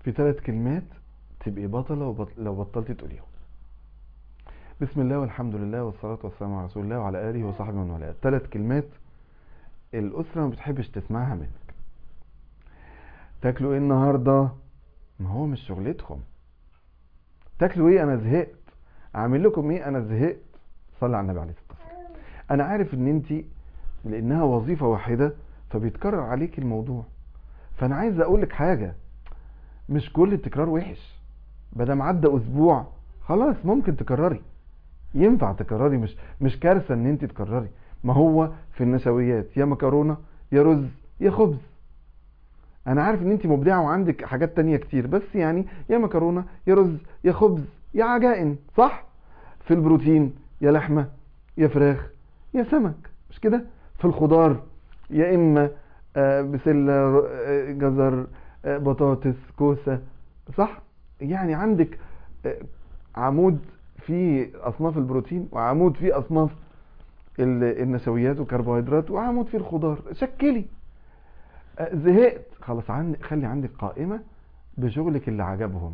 في ثلاث كلمات تبقي بطلة وبط... لو بطلتي تقوليهم بسم الله والحمد لله والصلاة والسلام على رسول الله وعلى آله وصحبه من والاه ثلاث كلمات الأسرة ما بتحبش تسمعها منك تاكلوا ايه النهاردة ما هو مش شغلتهم تاكلوا ايه انا زهقت اعمل لكم ايه انا زهقت صلى على النبي عليه الصلاة والسلام انا عارف ان انت لانها وظيفة واحدة فبيتكرر عليك الموضوع فانا عايز اقول لك حاجة مش كل التكرار وحش بدل عدى اسبوع خلاص ممكن تكرري ينفع تكرري مش مش كارثه ان انت تكرري ما هو في النشويات يا مكرونه يا رز يا خبز انا عارف ان انت مبدعه وعندك حاجات تانية كتير بس يعني يا مكرونه يا رز يا خبز يا عجائن صح في البروتين يا لحمه يا فراخ يا سمك مش كده في الخضار يا اما آه، بسله آه، جزر آه، بطاطس كوسه صح يعني عندك آه، عمود في اصناف البروتين وعمود في اصناف ال- النشويات والكربوهيدرات وعمود في الخضار شكلي آه، زهقت خلاص عندي خلي عندك قائمه بشغلك اللي عجبهم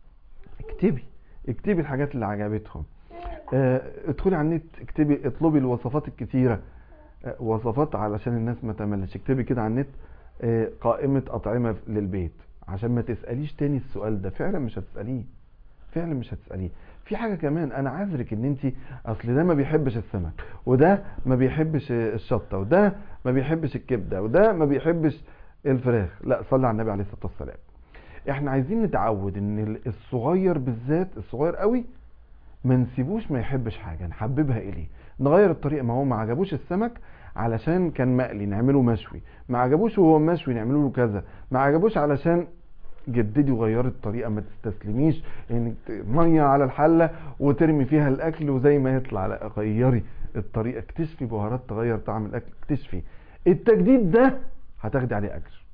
اكتبي اكتبي الحاجات اللي عجبتهم آه، ادخلي على النت اكتبي اطلبي الوصفات الكتيره آه، وصفات علشان الناس ما تملش اكتبي كده على النت آه، قائمه اطعمه للبيت عشان ما تساليش تاني السؤال ده فعلا مش هتساليه فعلا مش هتساليه في حاجه كمان انا عذرك ان انت اصل ده ما بيحبش السمك وده ما بيحبش الشطه وده ما بيحبش الكبده وده ما بيحبش الفراخ لا صلي على النبي عليه الصلاه والسلام احنا عايزين نتعود ان الصغير بالذات الصغير قوي ما نسيبوش ما يحبش حاجه نحببها اليه نغير الطريقه ما هو ما عجبوش السمك علشان كان مقلي نعمله مشوي ما عجبوش وهو مشوي نعمله له كذا ما عجبوش علشان جددي وغيري الطريقه ما تستسلميش انك ت- ميه على الحله وترمي فيها الاكل وزي ما يطلع لا غيري الطريقه اكتشفي بهارات تغير طعم الاكل اكتشفي التجديد ده هتاخدي عليه اجر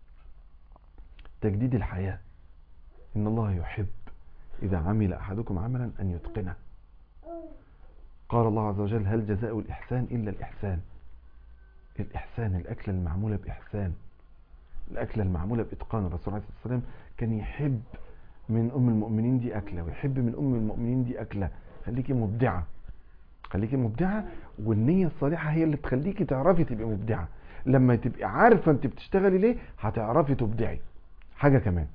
تجديد الحياه ان الله يحب اذا عمل احدكم عملا ان يتقنه قال الله عز وجل هل جزاء الاحسان الا الاحسان الاحسان الاكله المعموله باحسان الأكلة المعمولة بإتقان الرسول عليه الصلاة والسلام كان يحب من أم المؤمنين دي أكلة ويحب من أم المؤمنين دي أكلة خليكي مبدعة خليكي مبدعة والنية الصالحة هي اللي تخليكي تعرفي تبقي مبدعة لما تبقي عارفة انت بتشتغلي ليه هتعرفي تبدعي حاجة كمان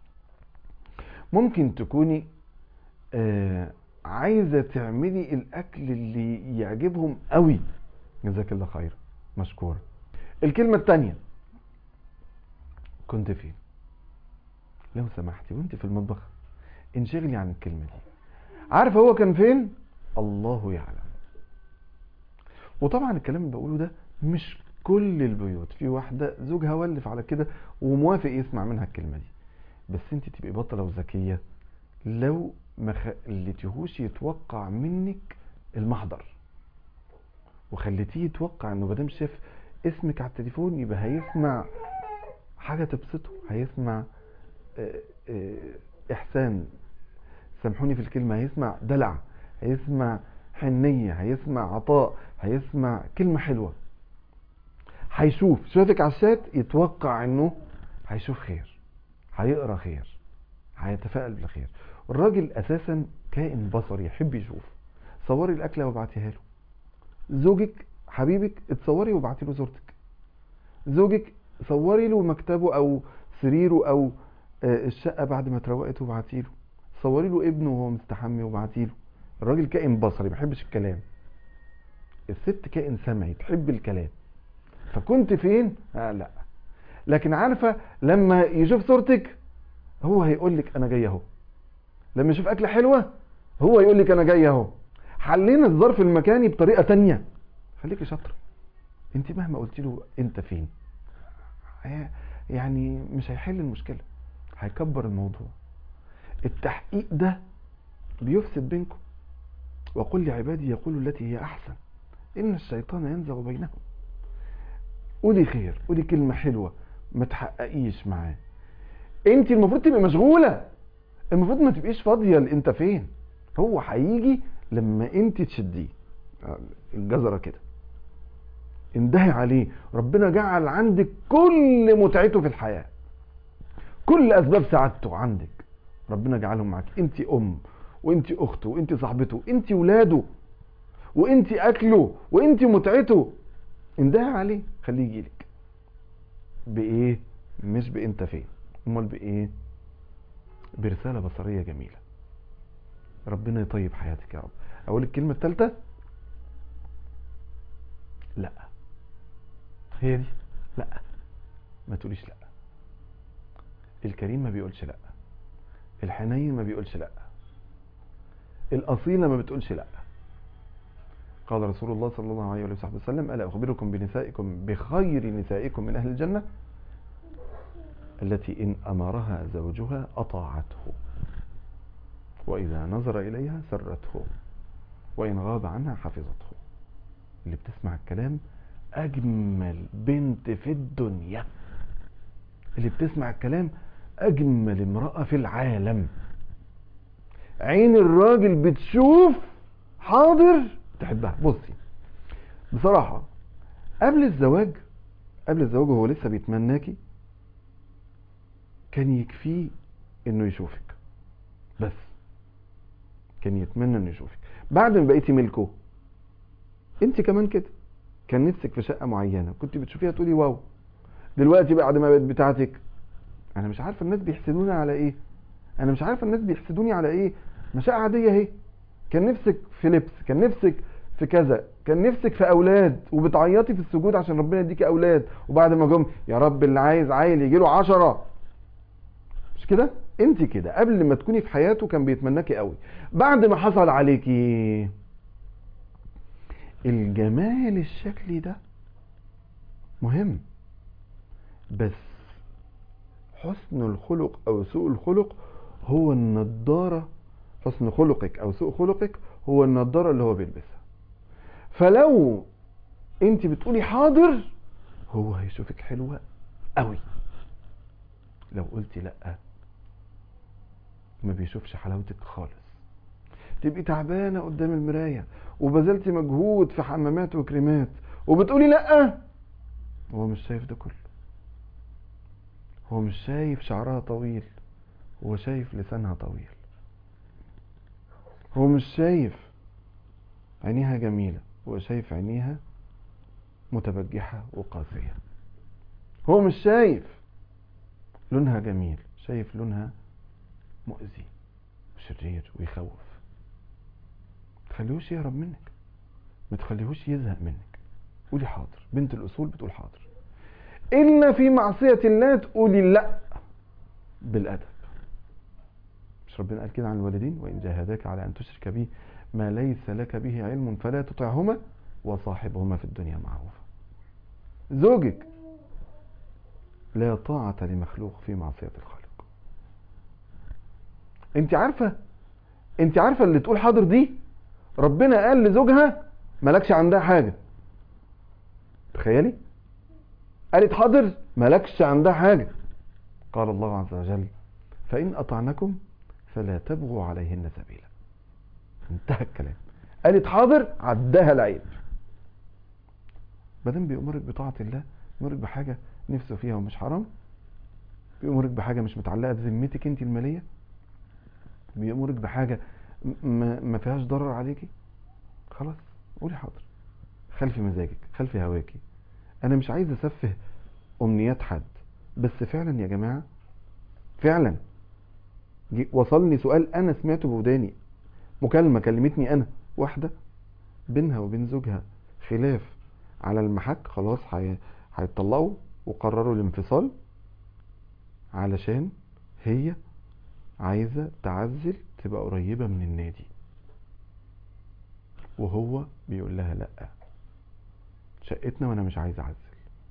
ممكن تكوني آه عايزة تعملي الأكل اللي يعجبهم قوي جزاك الله خير مشكور الكلمة التانية كنت فين لو سمحتي وانت في المطبخ انشغلي عن الكلمة دي عارف هو كان فين الله يعلم وطبعا الكلام اللي بقوله ده مش كل البيوت في واحدة زوجها ولف على كده وموافق يسمع منها الكلمة دي بس انت تبقي بطلة وذكية لو ما خليتيهوش يتوقع منك المحضر وخليتيه يتوقع انه مادام شاف اسمك على التليفون يبقى هيسمع حاجة تبسطه هيسمع آه، آه، إحسان سامحوني في الكلمة هيسمع دلع هيسمع حنية هيسمع عطاء هيسمع كلمة حلوة هيشوف شافك على الشات يتوقع انه هيشوف خير هيقرا خير هيتفائل بالخير الراجل اساسا كائن بصري يحب يشوف صوري الاكله وابعتيها له زوجك حبيبك اتصوري وابعتي له صورتك زوجك صوري له مكتبه او سريره او آه، الشقه بعد ما اتروقت وابعتي له صوري له ابنه وهو مستحمي وابعتي له الراجل كائن بصري ما بيحبش الكلام الست كائن سمعي تحب الكلام فكنت فين آه لا لكن عارفه لما يشوف صورتك هو هيقول لك انا جاي اهو لما يشوف اكله حلوه هو يقول لك انا جاي اهو حلينا الظرف المكاني بطريقه تانية خليكي شاطره انت مهما قلت له انت فين هي- يعني مش هيحل المشكله هيكبر الموضوع التحقيق ده بيفسد بينكم وقل لعبادي يقولوا التي هي احسن ان الشيطان ينزغ بينهم قولي خير قولي كلمه حلوه ما تحققيش معاه انت المفروض تبقي مشغوله المفروض ما تبقيش فاضيه ل- انت فين هو هيجي لما انت تشديه آه، الجزره كده اندهي عليه ربنا جعل عندك كل متعته في الحياه كل اسباب سعادته عندك ربنا جعلهم معاك انت ام وانت اخته وانت صاحبته انت ولاده وانت اكله وانت متعته انده عليه خليه يجيلك بايه مش بانت فين امال بايه برساله بصريه جميله ربنا يطيب حياتك يا رب اقول الكلمه الثالثه لا هي دي لا ما تقوليش لا الكريم ما بيقولش لا الحنين ما بيقولش لا الأصيلة ما بتقولش لا قال رسول الله صلى الله عليه وصحبه وسلم ألا أخبركم بنسائكم بخير نسائكم من أهل الجنة التي إن أمرها زوجها أطاعته وإذا نظر إليها سرته وإن غاب عنها حفظته اللي بتسمع الكلام أجمل بنت في الدنيا اللي بتسمع الكلام أجمل امرأة في العالم عين الراجل بتشوف حاضر تحبها بصي بصراحة قبل الزواج قبل الزواج وهو لسه بيتمناكي كان يكفيه انه يشوفك بس كان يتمنى انه يشوفك بعد ما بقيتي ملكه انت كمان كده كان نفسك في شقه معينه كنت بتشوفيها تقولي واو دلوقتي بعد ما بقت بتاعتك انا مش عارفه الناس بيحسدوني على ايه انا مش عارفه الناس بيحسدوني على ايه ما شقه عاديه اهي كان نفسك في لبس كان نفسك في كذا كان نفسك في اولاد وبتعيطي في السجود عشان ربنا يديكي اولاد وبعد ما جم يا رب اللي عايز عيل يجي له 10 مش كده انت كده قبل ما تكوني في حياته كان بيتمناكي قوي بعد ما حصل عليكي الجمال الشكلي ده مهم بس حسن الخلق او سوء الخلق هو النضارة حسن خلقك او سوء خلقك هو النضارة اللي هو بيلبسها فلو انت بتقولي حاضر هو هيشوفك حلوة قوي لو قلتي لا ما بيشوفش حلاوتك خالص تبقي تعبانة قدام المراية وبذلتي مجهود في حمامات وكريمات وبتقولي لا هو مش شايف ده كله هو مش شايف شعرها طويل هو شايف لسانها طويل هو مش شايف عينيها جميلة هو شايف عينيها متبجحة وقاسية هو مش شايف لونها جميل شايف لونها مؤذي وشرير ويخوف تخليهوش يهرب منك ما تخليهوش يزهق منك قولي حاضر بنت الأصول بتقول حاضر إلا في معصية الله تقولي لا بالأدب مش ربنا قال كده عن الوالدين وإن جاهداك على أن تشرك به ما ليس لك به علم فلا تطعهما وصاحبهما في الدنيا معروفا زوجك لا طاعة لمخلوق في معصية الخالق انت عارفة انت عارفة اللي تقول حاضر دي ربنا قال لزوجها مالكش عندها حاجة تخيلي قالت حاضر مالكش عندها حاجة قال الله عز وجل فإن أطعنكم فلا تبغوا عليهن سبيلا انتهى الكلام قالت حاضر عداها العيب بدل بيأمرك بطاعة الله بيأمرك بحاجة نفسه فيها ومش حرام بيأمرك بحاجة مش متعلقة بذمتك انت المالية بيأمرك بحاجة ما, ما فيهاش ضرر عليكي خلاص قولي حاضر خلفي مزاجك خلفي هواكي انا مش عايز اسفه امنيات حد بس فعلا يا جماعة فعلا وصلني سؤال انا سمعته بوداني مكالمة كلمتني انا واحدة بينها وبين زوجها خلاف على المحك خلاص هيتطلقوا وقرروا الانفصال علشان هي عايزة تعزل تبقى قريبة من النادي وهو بيقول لها لا شقتنا وانا مش عايز اعزل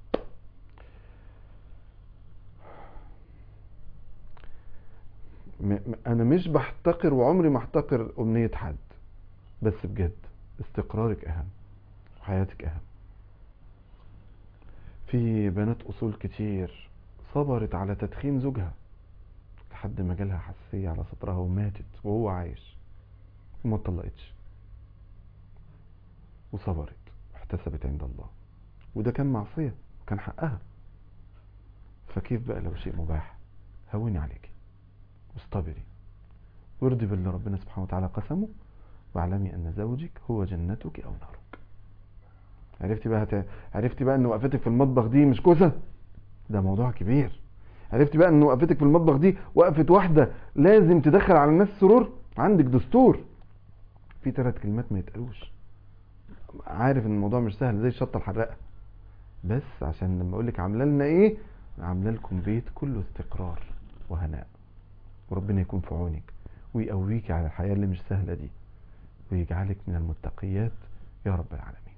انا مش بحتقر وعمري ما احتقر امنية حد بس بجد استقرارك اهم وحياتك اهم في بنات اصول كتير صبرت على تدخين زوجها لحد ما جالها حساسية على صدرها وماتت وهو عايش وما اتطلقتش وصبرت واحتسبت عند الله وده كان معصية وكان حقها فكيف بقى لو شيء مباح هوني عليك واصطبري وارضي باللي ربنا سبحانه وتعالى قسمه واعلمي ان زوجك هو جنتك او نارك عرفتي بقى هت... عرفتي بقى ان وقفتك في المطبخ دي مش كوسه ده موضوع كبير عرفتي بقى ان وقفتك في المطبخ دي وقفه واحده لازم تدخل على الناس سرور عندك دستور في ثلاث كلمات ما يتقالوش عارف ان الموضوع مش سهل زي الشطه الحراقه بس عشان لما اقول لك عامله لنا ايه عامله لكم بيت كله استقرار وهناء وربنا يكون في عونك ويقويك على الحياه اللي مش سهله دي ويجعلك من المتقيات يا رب العالمين